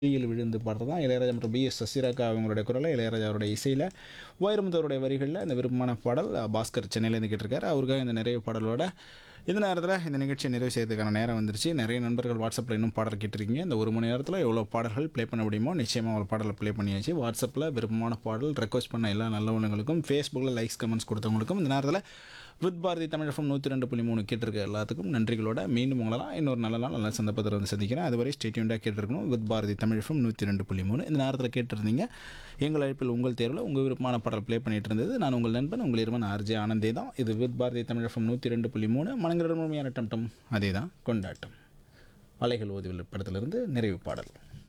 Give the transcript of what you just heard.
விழியில் விழுந்து பாடுறது தான் இளையராஜா மற்றும் பி எஸ் சசிரேகா அவங்களுடைய குரலில் இளையராஜாவுடைய இசையில் வைரமுத்தவருடைய வரிகளில் இந்த விருப்பமான பாடல் அஹ், பாஸ்கர் சென்னையிலேருந்து கேட்டிருக்காரு அவருக்காக இந்த நிறைய பாடலோட இந்த நேரத்தில் இந்த நிகழ்ச்சியை நிறைவு செய்யறதுக்கான நேரம் வந்துருச்சு நிறைய நண்பர்கள் வாட்ஸ்அப்பில் இன்னும் பாடல் கேட்டிருக்கீங்க இந்த ஒரு மணி நேரத்தில் எவ்வளோ பாடல்கள் ப்ளே பண்ண முடியுமோ நிச்சயமாக ஒரு பாடலை ப்ளே பண்ணியாச்சு வாட்ஸ்அப்பில் விருப்பமான பாடல் ரெக்வஸ்ட் பண்ண எல்லா நல்லவங்களுக்கும் ஃபேஸ்புக்கில் லைக்ஸ் கமெண்ட்ஸ் கொடுத்தவங்களுக்கும் இந்த நேரத்தில் வித் பாரதி தமிழ் எஃப்எம் நூற்றி ரெண்டு புள்ளி மூணு கேட்டிருக்க எல்லாத்துக்கும் நன்றிகளோட மீண்டும் உங்களெல்லாம் இன்னொரு நல்ல நாள் நல்ல சந்தர்ப்பத்தில் வந்து சந்திக்கிறேன் அதுவரை ஸ்டேட்யூண்டாக கேட்டிருக்கணும் வித் பாரதி தமிழ் எஃப்எம் நூற்றி ரெண்டு புள்ளி மூணு இந்த நேரத்தில் கேட்டிருந்தீங்க எங்கள் அழைப்பில் உங்கள் தேர்வில் உங்கள் விருப்பமான பாடல் ப்ளே பண்ணிட்டு இருந்தது நான் உங்கள் நண்பன் உங்கள் இருவன் ஆர்ஜே ஆனந்தே தான் இது வித் பாரதி தமிழ் எஃப்எம் நூற்றி ரெண்டு புள்ளி மூணு மனங்கிற முழுமையான டம்டம் அதே தான் கொண்டாட்டம் அலைகள் ஓதுவில் படத்திலிருந்து நிறைவு பாடல்